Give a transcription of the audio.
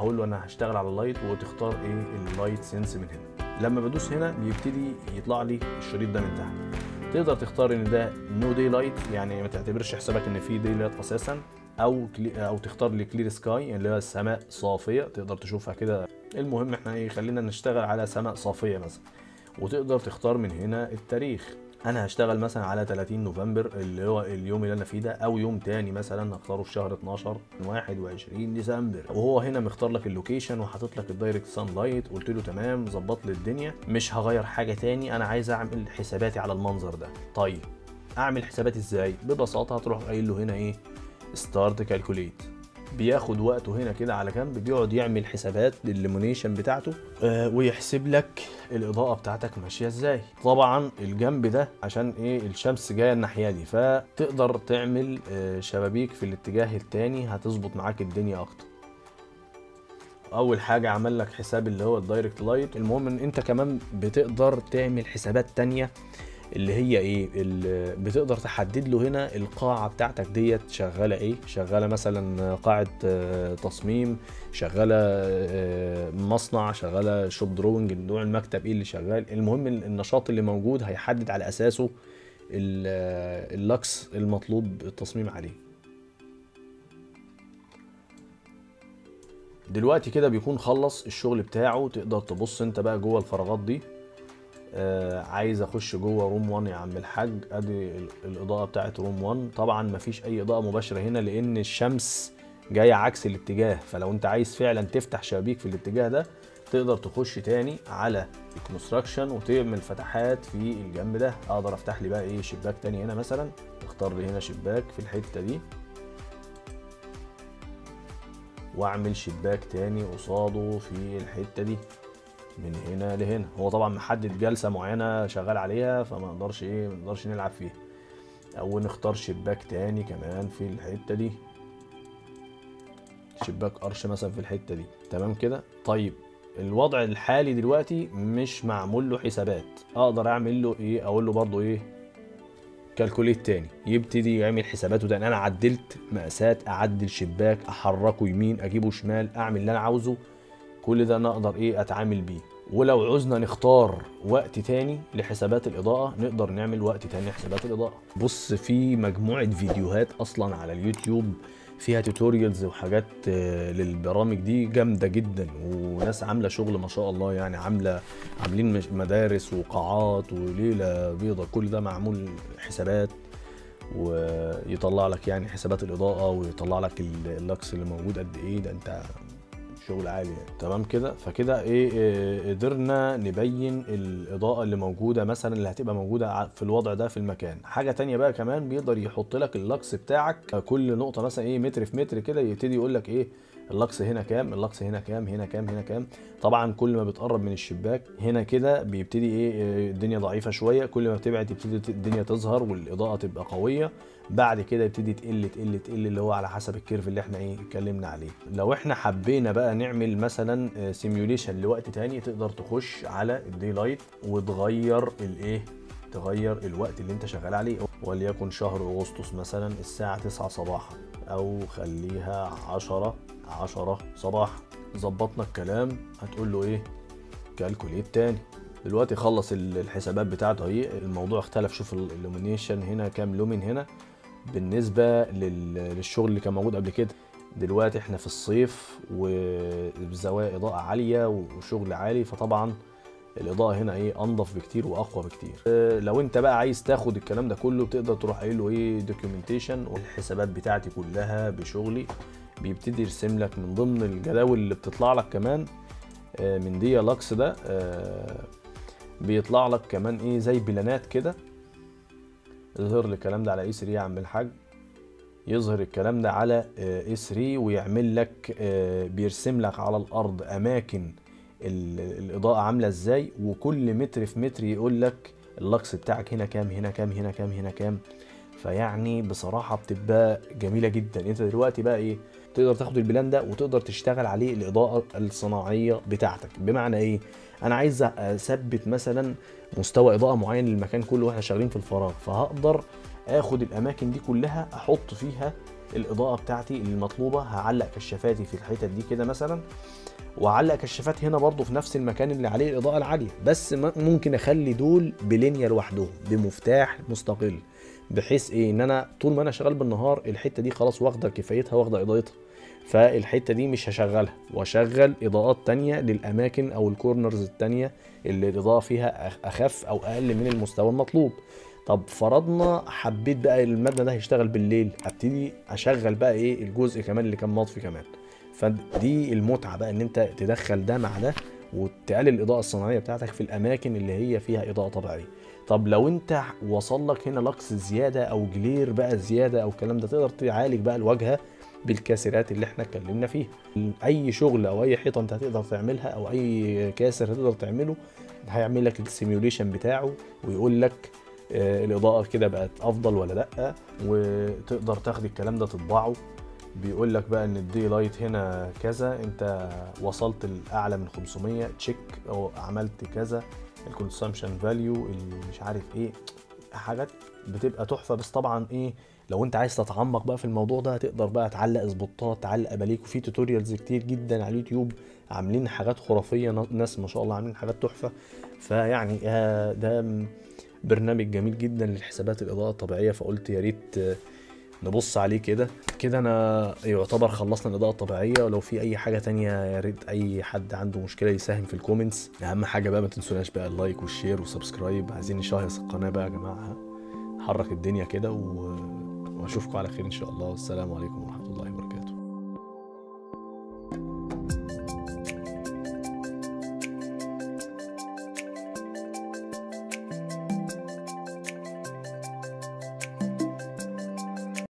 هقول له انا هشتغل على اللايت وتختار ايه اللايت سنس من هنا لما بدوس هنا بيبتدي يطلع لي الشريط ده من تحت تقدر تختار ان ده نو داي لايت يعني ما تعتبرش حسابك ان في داي لايت اساسا او كلي او تختار لي كلير سكاي اللي هو السماء صافيه تقدر تشوفها كده المهم احنا ايه خلينا نشتغل على سماء صافيه مثلا وتقدر تختار من هنا التاريخ انا هشتغل مثلا على 30 نوفمبر اللي هو اليوم اللي انا فيه ده او يوم تاني مثلا هختاره في شهر 12 21 ديسمبر وهو هنا مختار لك اللوكيشن وحاطط لك الدايركت سان لايت قلت له تمام ظبط لي الدنيا مش هغير حاجه تاني انا عايز اعمل حساباتي على المنظر ده طيب اعمل حساباتي ازاي ببساطه هتروح قايل له هنا ايه ستارت كالكوليت بياخد وقته هنا كده على جنب بيقعد يعمل حسابات للليمونيشن بتاعته آه ويحسب لك الاضاءه بتاعتك ماشيه ازاي طبعا الجنب ده عشان ايه الشمس جايه الناحيه دي فتقدر تعمل آه شبابيك في الاتجاه التاني هتظبط معاك الدنيا اكتر اول حاجه عمل لك حساب اللي هو الدايركت لايت المهم ان انت كمان بتقدر تعمل حسابات تانية اللي هي ايه اللي بتقدر تحدد له هنا القاعه بتاعتك ديت شغاله ايه شغاله مثلا قاعه آه، تصميم شغاله آه، مصنع شغاله شوب دروينج نوع المكتب ايه اللي شغال المهم ال- النشاط اللي موجود هيحدد على اساسه ال- آه، اللكس المطلوب التصميم عليه دلوقتي كده بيكون خلص الشغل بتاعه تقدر تبص انت بقى جوه الفراغات دي آه عايز اخش جوه روم 1 يا عم الحاج ادي ال- الاضاءه بتاعت روم 1 طبعا مفيش اي اضاءه مباشره هنا لان الشمس جايه عكس الاتجاه فلو انت عايز فعلا تفتح شبابيك في الاتجاه ده تقدر تخش تاني على الكونستراكشن وتعمل فتحات في الجنب ده اقدر افتح لي بقى ايه شباك تاني هنا مثلا اختار لي هنا شباك في الحته دي واعمل شباك تاني قصاده في الحته دي من هنا لهنا هو طبعا محدد جلسه معينه شغال عليها فما نقدرش ايه ما نقدرش نلعب فيها او نختار شباك تاني كمان في الحته دي شباك قرش مثلا في الحته دي تمام كده طيب الوضع الحالي دلوقتي مش معمول له حسابات اقدر اعمل له ايه اقول له برضو ايه كالكوليت تاني يبتدي يعمل حساباته ده انا عدلت مقاسات اعدل شباك احركه يمين اجيبه شمال اعمل اللي انا عاوزه كل ده انا اقدر ايه اتعامل بيه ولو عوزنا نختار وقت تاني لحسابات الاضاءه نقدر نعمل وقت تاني لحسابات الاضاءه بص في مجموعه فيديوهات اصلا على اليوتيوب فيها توتوريالز وحاجات آه، للبرامج دي جامده جدا وناس عامله شغل ما شاء الله يعني عامله عاملين مش- مدارس وقاعات وليله بيضه كل ده معمول حسابات ويطلع لك يعني حسابات الاضاءه ويطلع لك ال- اللكس اللي موجود قد ايه ده انت شغل عالي يعني. تمام كده فكده ايه إيه، قدرنا نبين الاضاءه اللي موجوده مثلا اللي هتبقى موجوده ع- في الوضع ده في المكان حاجه تانية بقى كمان بيقدر يحط لك اللكس بتاعك كل نقطه مثلا ايه متر في متر كده يبتدي يقول لك ايه اللكس هنا كام اللكس هنا كام هنا كام هنا كام طبعا كل ما بتقرب من الشباك هنا كده بيبتدي ايه إيه، الدنيا ضعيفه شويه كل ما بتبعد تبتدي ت- الدنيا تظهر والاضاءه تبقى قويه بعد كده يبتدي تقل تقل تقل اللي هو على حسب الكيرف اللي احنا ايه اتكلمنا عليه لو احنا حبينا بقى نعمل مثلا سيميوليشن لوقت تاني تقدر تخش على الدي لايت وتغير الايه تغير الوقت اللي انت شغال عليه وليكن شهر اغسطس مثلا الساعه 9 صباحا او خليها 10 10 صباحا ظبطنا الكلام هتقول له ايه كالكوليت تاني دلوقتي خلص ال- الحسابات بتاعته اهي الموضوع اختلف شوف اللومينيشن هنا كام لومين هنا بالنسبه لل- للشغل اللي كان موجود قبل كده دلوقتي احنا في الصيف وزوايا اضاءه عاليه وشغل عالي فطبعا الاضاءه هنا ايه انضف بكتير واقوى بكتير اه، لو انت بقى عايز تاخد الكلام ده كله بتقدر تروح قايل له ايه دوكيومنتيشن والحسابات بتاعتي كلها بشغلي بيبتدي يرسم لك من ضمن الجداول اللي بتطلع لك كمان اه، من دي لاكس ده اه، بيطلع لك كمان ايه زي بلانات كده يظهر لي الكلام ده على اي 3 يا عم الحاج يظهر الكلام ده على اي 3 ويعمل لك آه، بيرسم لك على الارض اماكن ال- الاضاءه عامله ازاي وكل متر في متر يقول لك اللكس بتاعك هنا كام هنا كام هنا كام هنا كام فيعني بصراحه بتبقى جميله جدا انت دلوقتي بقى ايه تقدر تاخد البلان ده وتقدر تشتغل عليه الاضاءه الصناعيه بتاعتك بمعنى ايه انا عايز اثبت مثلا مستوى اضاءه معين للمكان كله واحنا شغالين في الفراغ فهقدر اخد الاماكن دي كلها احط فيها الاضاءه بتاعتي المطلوبه هعلق كشافاتي في الحتت دي كده مثلا واعلق كشافات هنا برضو في نفس المكان اللي عليه الاضاءه العاليه بس م- ممكن اخلي دول بلينيا لوحدهم بمفتاح مستقل بحيث ايه ان انا طول ما انا شغال بالنهار الحته دي خلاص واخده كفايتها واخده اضاءتها فالحته دي مش هشغلها واشغل اضاءات تانية للاماكن او الكورنرز التانية اللي الاضاءه فيها أخ- اخف او اقل من المستوى المطلوب طب فرضنا حبيت بقى المبنى ده هيشتغل بالليل ابتدي اشغل بقى ايه الجزء كمان اللي كان مطفي كمان فدي المتعه بقى ان انت تدخل ده مع ده وتقلل الاضاءه الصناعيه بتاعتك في الاماكن اللي هي فيها اضاءه طبيعيه طب لو انت وصل لك هنا لكس زياده او جلير بقى زياده او الكلام ده تقدر تعالج بقى الواجهه بالكاسرات اللي احنا اتكلمنا فيها اي شغل او اي حيطه انت هتقدر تعملها او اي كاسر هتقدر تعمله هيعمل لك السيميوليشن بتاعه ويقول لك آه، الاضاءه كده بقت افضل ولا لا وتقدر تاخد الكلام ده تطبعه بيقول لك بقى ان الدي لايت هنا كذا انت وصلت الاعلى من 500 تشيك او عملت كذا الكونسامشن فاليو مش عارف ايه حاجات بتبقى تحفه بس طبعا ايه لو انت عايز تتعمق بقى في الموضوع ده هتقدر بقى تعلق سبوتات تعلق اباليك وفي توتوريالز كتير جدا على اليوتيوب عاملين حاجات خرافيه ناس ما شاء الله عاملين حاجات تحفه فيعني آه، ده م- برنامج جميل جدا للحسابات الاضاءه الطبيعيه فقلت يا ريت آه، نبص عليه كده كده انا يعتبر خلصنا الاضاءه الطبيعيه ولو في اي حاجه تانية يا ريت اي حد عنده مشكله يساهم في الكومنتس اهم حاجه بقى ما تنسوناش بقى اللايك والشير والسبسكرايب عايزين نشهيص القناه بقى يا جماعه حرك الدنيا كده و... واشوفكم على خير ان شاء الله والسلام عليكم ورحمه الله وبركاته